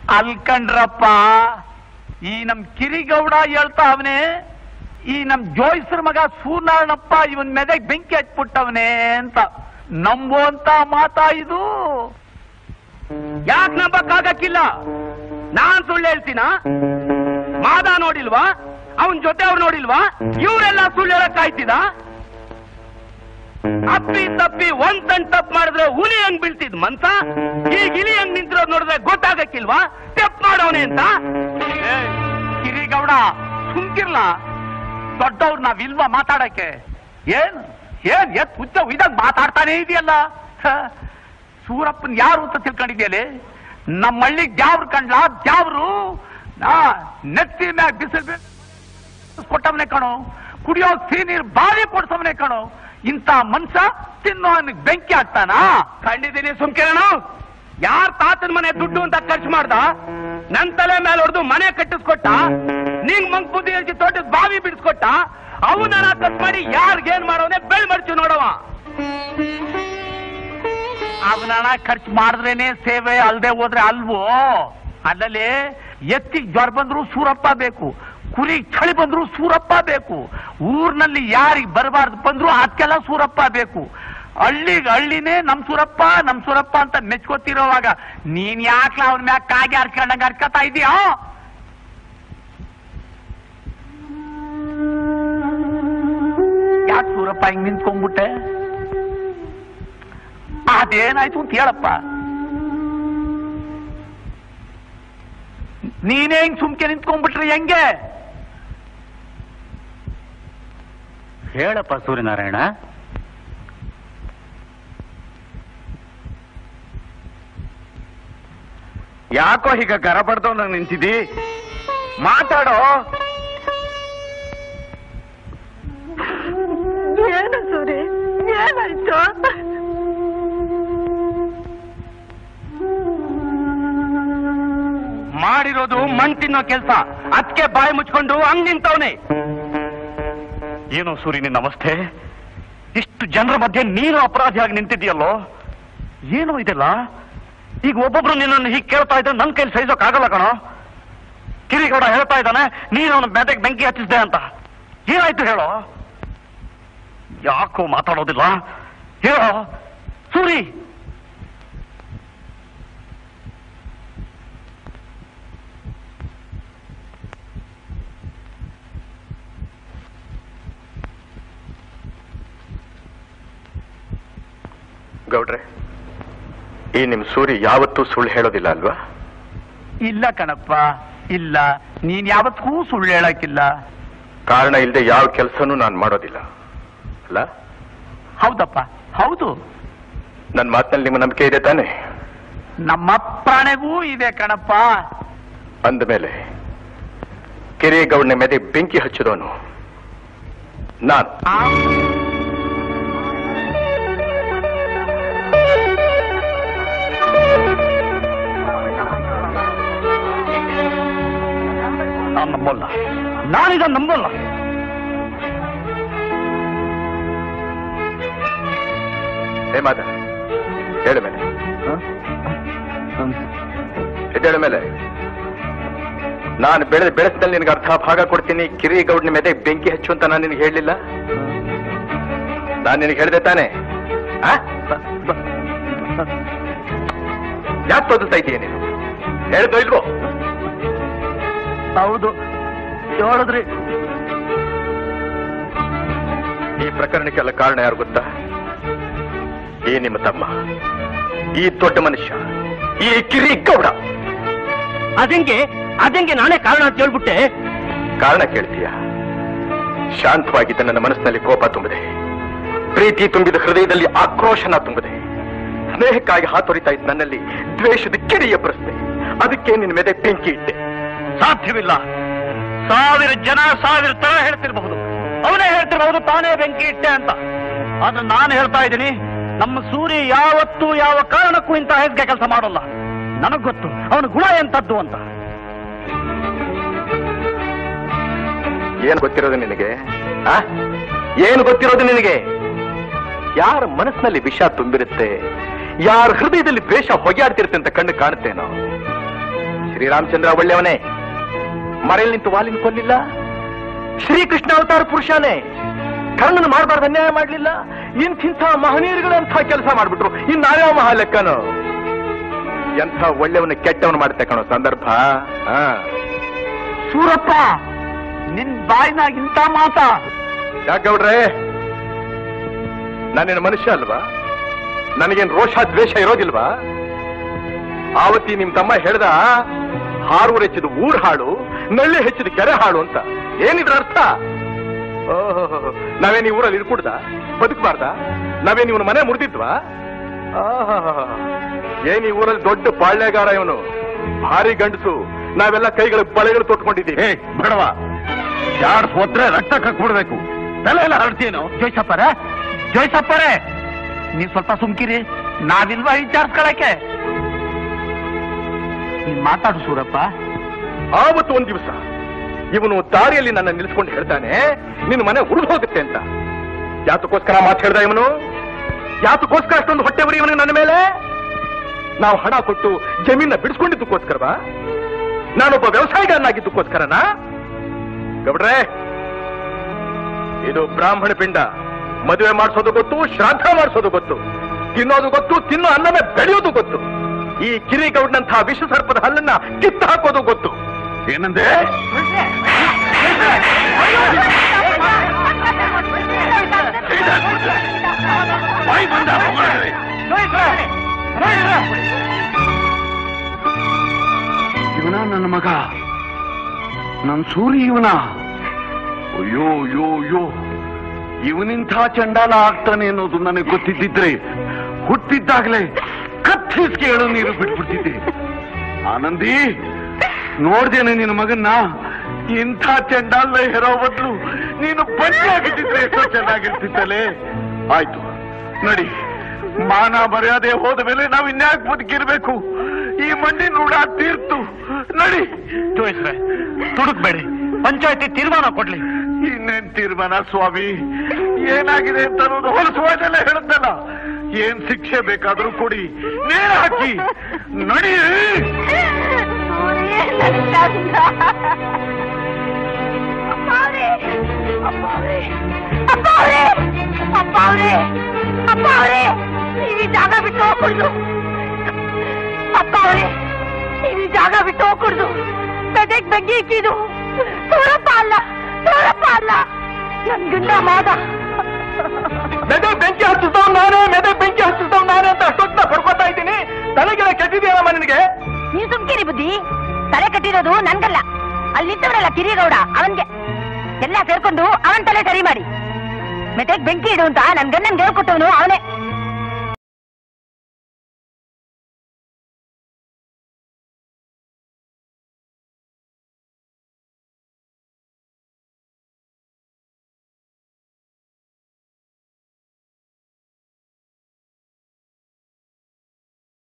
ಅಲ್ಕಂಡ್ರಪ್ಪ ಈ ನಮ್ ಕಿರಿಗೌಡ ಹೇಳ್ತಾ ಅವನೇ ಈ ನಮ್ ಜೋಯಿಸ್ರ ಮಗ ಸೂರ್ನಾರಾಯಣಪ್ಪ ಇವನ್ ಮೆದೆಗ್ ಬೆಂಕಿ ಹಚ್ಬಿಟ್ಟವನೇ ಅಂತ ನಂಬುವಂತ ಮಾತಾ ಇದು ಯಾಕೆ ನಂಬಕ್ಕಾಗಕ್ಕಿಲ್ಲ ನಾನ್ ಸುಳ್ಳು ಹೇಳ್ತೀನ ಮಾದ ನೋಡಿಲ್ವಾ ಅವನ್ ಜೊತೆ ಅವ್ರು ನೋಡಿಲ್ವಾ ಇವರೆಲ್ಲ ಸುಳ್ಳು ಹೇಳಕ್ ಆಯ್ತಿದ ಅಪ್ಪಿ ತಪ್ಪಿ ಒಂದ್ ಟನ್ ತಪ್ಪು ಮಾಡಿದ್ರೆ ಹುಲಿ ಹಂಗ್ ಬೀಳ್ತಿದ್ ಮನ್ಸ ಈಗ ಇಲಿ ಹಂಗ್ ನಿಂತಿರೋದ್ ನೋಡಿದ್ರೆ ಗೊತ್ತಾಗಕ್ಕಿಲ್ವಾ ತೆಪ್ ಮಾಡೋನೆ ಅಂತ ಏ, ಕಿರಿಗೌಡ ಸುಮ್ಕಿರ್ಲ ದೊಡ್ಡವ್ರು ನಾವಿಲ್ವಾ ಮಾತಾಡಕ್ಕೆ ಏನ್ ಏನ್ ಎತ್ ಹುಚ್ಚ ಇದಾಗ ಮಾತಾಡ್ತಾನೆ ಇದೆಯಲ್ಲ ಹ, ಸೂರಪ್ಪನ್ ಯಾರು ಅಂತ ತಿಳ್ಕೊಂಡಿದ್ಯಲೆ ನಮ್ಮ ಹಳ್ಳಿ ದ್ಯಾವ್ರು ಕಂಡ್ಲ ದ್ಯಾವ್ರು ಆ, ನೆತ್ತಿ ಮ್ಯಾಗ ಬಿಸಿಲು ಕೊಟ್ಟವನೇ ಕಣೋ ಕುಡಿಯೋ ಸಿಹಿನೀರ್ ಬಾವಿ ಕೊಡ್ಸವನೇ ಕಣೋ ಇಂಥ ಮನ್ಸ ತಿನ್ನೋ ಬೆಂಕಿ ಹಾಕ್ತಾನಾ ಕಂಡಿದ್ದೀನಿ ಸುಮ್ಕಿರಣ ಯಾರ್ ತಾತನ ಮನೆ ದುಡ್ಡು ಅಂತ ಖರ್ಚು ಮಾಡ್ದ ನನ್ ತಲೆ ಮೇಲೆ ಹೊಡೆದು ಮನೆ ಕಟ್ಟಿಸ್ಕೊಟ್ಟ ನಿಂಗ್ ಮಂಗ್ ಬುದ್ಧಿ ಹೇಳ್ತಿ ತೋಟದ ಬಾವಿ ಬಿಡಿಸ್ಕೊಟ್ಟ ಅವನ ಖರ್ಚು ಮಾಡಿ ಯಾರ್ಗೇನ್ ಮಾಡೋನೆ ಬೆಳ್ ಮಡ್ಚು ನೋಡವ ಅವನ ಖರ್ಚು ಮಾಡಿದ್ರೇನೆ ಸೇವೆ ಅಲ್ದೆ ಹೋದ್ರೆ ಅಲ್ವೋ ಅಲ್ಲಲ್ಲಿ ಎತ್ತಿಗೆ ಜ್ವರ ಬಂದ್ರು ಸೂರಪ್ಪ ಬೇಕು ಕುರಿ ಚಳಿ ಬಂದ್ರು ಸೂರಪ್ಪ ಬೇಕು ಊರ್ನಲ್ಲಿ ಯಾರಿಗೆ ಬರಬಾರ್ದು ಬಂದ್ರು ಅದಕ್ಕೆಲ್ಲ ಸೂರಪ್ಪ ಬೇಕು ಹಳ್ಳಿಗ್ ಹಳ್ಳಿನೇ ನಮ್ ಸೂರಪ್ಪ ನಮ್ ಸೂರಪ್ಪ ಅಂತ ಮೆಚ್ಕೋತಿರೋವಾಗ ನೀನ್ ಯಾಕ್ಲ ಅವನ ಮ್ಯಾಗ ಕಾಗಿ ಹರ್ಕೊಂಡಂಗ ಹರ್ಕತಾ ಇದೀಯಾ ಯಾಕೆ ಸೂರಪ್ಪ ಹಿಂಗ್ ನಿಂತ್ಕೊಂಡ್ಬಿಟ್ಟೆ ಅದೇನಾಯ್ತು ಅಂತ ಹೇಳಪ್ಪ ನೀನೇ ಹಿಂಗ್ ಸುಮ್ಕೆ ನಿಂತ್ಕೊಂಡ್ಬಿಟ್ರಿ ಹೆಂಗೆ ಹೇಳಪ್ಪ ಸೂರ್ಯನಾರಾಯಣ ಯಾಕೋ ಹೀಗ ಗರ ಬಡ್ದವ್ ನಿಂತಿದಿ ಮಾತಾಡೋ ಏನು ಸೂರಿ ಏನಾಯ್ತು ಮಾಡಿರೋದು ಮಣ್ ತಿನ್ನೋ ಕೆಲ್ಸ ಅದಕ್ಕೆ ಬಾಯಿ ಮುಚ್ಕೊಂಡು ಹಂಗ್ ನಿಂತವನೆ ಏನು ಸೂರ್ಯ ನಿನ್ನ ಅವಸ್ಥೆ ಇಷ್ಟು ಜನರ ಮಧ್ಯೆ ನೀನು ಅಪರಾಧಿಯಾಗಿ ನಿಂತಿದ್ಯಲ್ಲೋ ಏನು ಇದೆಲ್ಲ ಈಗ ಒಬ್ಬೊಬ್ರು ನಿನ್ನನ್ನು ಹೀಗೆ ಕೇಳ್ತಾ ಇದ್ರೆ ನನ್ನ ಕೈಲಿ ಸಹಿಸೋಕ್ ಆಗಲ್ಲ ಕಣೋ ಕಿರಿಗೌಡ ಹೇಳ್ತಾ ಇದ್ದಾನೆ ನೀನು ಅವನ ಮೆದೆಗೆ ಬೆಂಕಿ ಹಚ್ಚಿಸ್ದೆ ಅಂತ ಏನಾಯ್ತು ಹೇಳೋ ಯಾಕೋ ಮಾತಾಡೋದಿಲ್ಲ ಹೇಳೋ ಸೂರಿ ಗೌಡ್ರೆ ಈ ನಿಮ್ ಸೂರಿ ಯಾವತ್ತೂ ಸುಳ್ಳು ಹೇಳೋದಿಲ್ಲ ಅಲ್ವಾ ಇಲ್ಲ ಕಣಪ್ಪ ಇಲ್ಲ ನೀನ್ ಯಾವತ್ತಿಗೂ ಸುಳ್ಳು ಹೇಳಕ್ಕಿಲ್ಲ ಕಾರಣ ಇಲ್ಲದೆ ಯಾವ ಕೆಲಸನೂ ನಾನು ಮಾಡೋದಿಲ್ಲ ಅಲ್ಲ ಹೌದಪ್ಪ ಹೌದು ನನ್ನ ಮಾತಿನಲ್ಲಿ ನಿಮ್ಮ ನಂಬಿಕೆ ಇದೆ ತಾನೆ ನಮ್ಮ ಪ್ರಾಣೆಗೂ ಇದೆ ಕಣಪ್ಪ ಅಂದಮೇಲೆ ಕಿರಿಗೌಡನ ಮೆದೆ ಬೆಂಕಿ ಹಚ್ಚಿದವನು ನಾನು ಆ ನಾನು ನಂಬಲ್ಲ ನಾನೀಗ ನಂಬಲ್ಲ ಹೇ ಮಾದ ಹೇಳ ಮೇಲೆ ಎದ್ದೇಳ ಮೇಲೆ ನಾನು ಬೆಳೆದ ಬೆಳೆಸದಲ್ಲಿ ನಿನಗೆ ಅರ್ಧ ಭಾಗ ಕೊಡ್ತೀನಿ ಕಿರಿಗೌಡನ ಮೆದೆ ಬೆಂಕಿ ಹಚ್ಚು ಅಂತ ನಾನು ನಿನಗೆ ಹೇಳಲಿಲ್ಲ ನಾನು ನಿನಗೆ ಹೇಳಿದೆ ತಾನೆ ಯಾಕೆ ತೊದಲ್ತಾ ಇದೀಯ ನೀನು ಹೇಳ್ದೋ ಇಲ್ವೋ ಹೌದು ಹೇಳಿದ್ರಿ ಈ ಪ್ರಕರಣಕ್ಕೆಲ್ಲ ಕಾರಣ ಯಾರು ಗೊತ್ತಾ ಈ ನಿಮ್ಮ ತಮ್ಮ ಈ ದೊಡ್ಡ ಮನುಷ್ಯ ಈ ಕಿರಿಗೌಡ ಅದಂಗೆ ಅದಂಗೆ ನಾನೇ ಕಾರಣ ಅಂತ ಹೇಳ್ಬಿಟ್ಟೆ ಕಾರಣ ಕೇಳ್ತೀಯ ಶಾಂತವಾಗಿದ್ದ ನನ್ನ ಮನಸ್ಸಿನಲ್ಲಿ ಕೋಪ ತುಂಬಿದೆ ಪ್ರೀತಿ ತುಂಬಿದ ಹೃದಯದಲ್ಲಿ ಆಕ್ರೋಶನ ತುಂಬಿದೆ ಸ್ನೇಹಕ್ಕಾಗಿ ಹಾತೊರಿತಾ ಇದ್ದ ನನ್ನಲ್ಲಿ ದ್ವೇಷದ ಕಿಡಿ ಎಬ್ಬರಿಸಿದೆ ಅದಕ್ಕೆ ನಿನ್ನ ಮೇಲೆ ಬೆಂಕಿ ಇಟ್ಟೆ ಸಾಧ್ಯವಿಲ್ಲ ಸಾವಿರ ಜನ ಸಾವಿರ ತರ ಹೇಳ್ತಿರ್ಬಹುದು ಅವನೇ ಹೇಳ್ತಿರ್ಬಹುದು ತಾನೇ ಬೆಂಕಿ ಇಟ್ಟೆ ಅಂತ ಆದ್ರೆ ನಾನು ಹೇಳ್ತಾ ಇದ್ದೀನಿ ನಮ್ಮ ಸೂರ್ಯ ಯಾವತ್ತೂ ಯಾವ ಕಾರಣಕ್ಕೂ ಇಂಥ ಹೇಸಿಗೆ ಕೆಲಸ ಮಾಡೋಲ್ಲ ನನಗ್ ಗೊತ್ತು ಅವನ ಗುಣ ಎಂತದ್ದು ಅಂತ ಏನು ಗೊತ್ತಿರೋದು ನಿನಗೆ ಆ? ಏನು ಗೊತ್ತಿರೋದು ನಿನಗೆ ಯಾರ ಮನಸ್ಸಿನಲ್ಲಿ ವಿಷ ತುಂಬಿರುತ್ತೆ ಯಾರ ಹೃದಯದಲ್ಲಿ ದ್ವೇಷ ಹೊಗೆಯಾಡ್ತಿರುತ್ತೆ ಅಂತ ಕಣ್ಣು ಕಾಣುತ್ತೇನೋ ಶ್ರೀರಾಮಚಂದ್ರ ಒಳ್ಳೆಯವನೇ ಮರೆಯಲ್ಲಿ ನಿಂತು ವಾಲಿನ ಕೊಲ್ಲಿಲ್ಲ ಶ್ರೀಕೃಷ್ಣ ಅವತಾರ ಪುರುಷನೇ ಕರ್ಣನ ಮಾಡಬಾರ್ದು ಅನ್ಯಾಯ ಮಾಡ್ಲಿಲ್ಲ ಇಂಥಿಂಥ ಮಹನೀಯರುಗಳಂಥ ಕೆಲಸ ಮಾಡ್ಬಿಟ್ರು ಇನ್ನಾವ್ಯಾವ ಮಹಾ ಲೆಕ್ಕನು ಎಂಥ ಒಳ್ಳೆಯವನ ಕೆಟ್ಟವನು ಮಾಡುತ್ತೆ ಕಣೋ ಸಂದರ್ಭ ಹಾ ಸೂರಪ್ಪ ನಿನ್ ಬಾಯಿನಾಗ ಇಂಥ ಮಾತ ಯಾಕವ್ರೆ ನಾನೇನು ಮನುಷ್ಯ ಅಲ್ವಾ ನನಗೇನು ರೋಷ ದ್ವೇಷ ಇರೋದಿಲ್ವಾ ಆವತ್ತಿ ನಿಮ್ ತಮ್ಮ ಹೇಳ್ದ ಹಾರೂರು ಹೆಚ್ಚಿದ ಊರ್ ಹಾಡು ನಳ್ಳಿ ಹೆಚ್ಚಿದ ಕೆರೆ ಹಾಡು ಅಂತ ಏನಿದ್ರ ಅರ್ಥ ಓಹೋ ನಾವೇನ್ ಈ ಊರಲ್ಲಿ ಇರ್ಕೂಡ್ದ ಬದುಕಬಾರ್ದ ನಾವೇನ್ ಇವನ ಮನೆ ಮುರಿದಿದ್ವಾ ಆಹಾಹಾಹಾ. ಏನ್ ಈ ಊರಲ್ಲಿ ದೊಡ್ಡ ಪಾಳ್ಯಗಾರ ಇವನು ಭಾರಿ ಗಂಡಸು ನಾವೆಲ್ಲ ಕೈಗಳ ಬಳೆಗಳು ತೊಟ್ಕೊಂಡಿದ್ದೀವಿ ಬೇಡವ ಯಾರು ಹೋದ್ರೆ ರಕ್ತ ಕಕ್ಬಿಡ್ಬೇಕು ತಲೆ ಎಲ್ಲ ಹರಡ್ತೀನೋ ಜೋಯ್ಸಪ್ಪರೇ ಜೋಯ್ಸಪ್ಪರೇ ನೀವ್ ಸ್ವಲ್ಪ ಸುಮ್ಕಿರಿ ನಾವಿಲ್ವಾ ವಿಚಾರಿಸ್ಕೊಳಕ್ಕೆ ನೀನ್ ಮಾತಾಡು ಸೂರಪ್ಪ ಆವತ್ತು ಒಂದ್ ದಿವಸ ಇವನು ದಾರಿಯಲ್ಲಿ ನನ್ನ ನಿಲ್ಸ್ಕೊಂಡು ಹೇಳ್ತಾನೆ ನಿನ್ನ ಮನೆ ಉಳಿದು ಹೋಗುತ್ತೆ ಅಂತ ಯಾತಕ್ಕೋಸ್ಕರ ಮಾತು ಹೇಳ್ದ ಇವನು ಯಾತಕ್ಕೋಸ್ಕರ ಅಷ್ಟೊಂದು ಹೊಟ್ಟೆ ಬರೀ ಇವನಿಗೆ ನನ್ನ ಮೇಲೆ ನಾವು ಹಣ ಕೊಟ್ಟು ಜಮೀನ ಬಿಡಿಸ್ಕೊಂಡಿದ್ದಕ್ಕೋಸ್ಕರವಾ ನಾನೊಬ್ಬ ವ್ಯವಸಾಯಗಾರನಾಗಿದ್ದಕ್ಕೋಸ್ಕರನಾ ಗಬ್ಡ್ರೆ ಇದು ಬ್ರಾಹ್ಮಣ ಪಿಂಡ ಮದುವೆ ಮಾಡಿಸೋದು ಗೊತ್ತು ಶ್ರಾದ್ದ ಮಾಡಿಸೋದು ಗೊತ್ತು ತಿನ್ನೋದು ಗೊತ್ತು ತಿನ್ನೋ ಅನ್ನನ ಬೆಳೆಯೋದು ಗೊತ್ತು ಈ ಕಿರಿಗೌಡನಂತಹ ವಿಷ ಸರ್ಪದ ಹಲ್ಲನ್ನ ಕಿತ್ತು ಹಾಕೋದು ಗೊತ್ತು ಏನಂದೆ ಬಾಯಿ ಬಂದ ಹೊಗಳಿದ್ರೆ. ಇವನ ನನ್ನ ಮಗ ನನ್ನ ಸೂರಿ ಇವನ ಅಯ್ಯೋ ಅಯ್ಯೋ ಅಯ್ಯೋ ಇವನಿಂಥ ಚಂಡಾಲ ಆಗ್ತಾನೆ ಅನ್ನೋದು ನನಗೆ ಗೊತ್ತಿದ್ದಿದ್ರೆ ಹುಟ್ಟಿದ್ದಾಗಲೇ ಕತ್ತಿಸ್ಗೆ ಹೇಳು ನೀರು ಬಿಟ್ಬಿಡ್ತಿದ್ದೆ ಆನಂದಿ ನೋಡ್ದೇನೆ ನಿನ್ನ ಮಗನ್ನ ಇಂಥ ಚಂಡಾಲ ಹೆರೋ ಬದಲು ನೀನು ಬನ್ನಿ ಆಗಿದ್ದಿದ್ರೆ ಎಷ್ಟೋ ಚೆನ್ನಾಗಿರ್ತಿತ್ತಲೇ ಆಯ್ತು ನಡಿ ಮಾನ ಮರ್ಯಾದೆ ಹೋದ ಮೇಲೆ ನಾವು ಇನ್ಯಾಕ್ ಬದುಕಿರ್ಬೇಕು ಈ ಮಣ್ಣಿ ನೋಡ ತೀರ್ತು ನಡಿ ಜೋಯಿಸ್ರೆ ತುಡುಕ್ಬೇಡಿ ಪಂಚಾಯತಿ ತೀರ್ಮಾನ ಕೊಡ್ಲಿ ಇನ್ನೇನ್ ತೀರ್ಮಾನ ಸ್ವಾಮಿ ಏನಾಗಿದೆ ಅಂತ ಅನ್ನೋದು ಹೊಲಸುವಾಗೆಲ್ಲ ಹೇಳುತ್ತಲ್ಲ ಏನ್ ಶಿಕ್ಷೆ ಬೇಕಾದ್ರೂ ಕೊಡಿ ನೇರ ಹಾಕಿ ನಡಿ ನೀವು ಈ ಜಾಗ ಬಿಟ್ಟು ಹೋಗ್ಬಿಡ್ದು ಅಪ್ಪ ಅವರೇ ನೀವು ಈ ಜಾಗ ಬಿಟ್ಟು ಹೋಗ್ಬಿಡ್ದು ಬೆದಕ್ ಬೆಗ್ಗಿ ಇಕ್ಕಿದು ಸೂರಪ್ಪ ಅಲ್ಲ ಸೂರಪ್ಪ ಅಲ್ಲ ನನ್ ಗಂಡ ಮಾದ ಮೆದೆ ಬೆಂಕಿ ಹಚ್ಚಿಸ್ದವ್ ನಾನೇ ಮೆದೆ ಬೆಂಕಿ ಹಚ್ಚಿಸ್ದವ್ ನಾನೇ ಅಂತ ಅಷ್ಟೊತ್ತ ಪಡ್ಕೊತಾ ಇದ್ದೀನಿ ತಲೆಗೆಲ್ಲ ಕೆಟ್ಟಿದೆಯಲ್ಲಮ್ಮ ನಿನಗೆ ನೀವ್ ಸುಮ್ಕಿರಿ ಬುದ್ಧಿ ತಲೆ ಕಟ್ಟಿರೋದು ನನ್ಗಲ್ಲ ಅಲ್ಲಿ ನಿಂತವರಲ್ಲ ಕಿರಿಗೌಡ ಅವನ್ಗೆ ಎಲ್ಲ ಸೇರ್ಕೊಂಡು ಅವನ್ ತಲೆ ಸರಿ ಮಾಡಿ ಮೆತೆಗ್ ಬೆಂಕಿ ಇಡು ಅಂತ ನನ್ ಗಂಡನ್ ಹೇಳ್ಕೊಟ್ಟವನು ಅವನೇ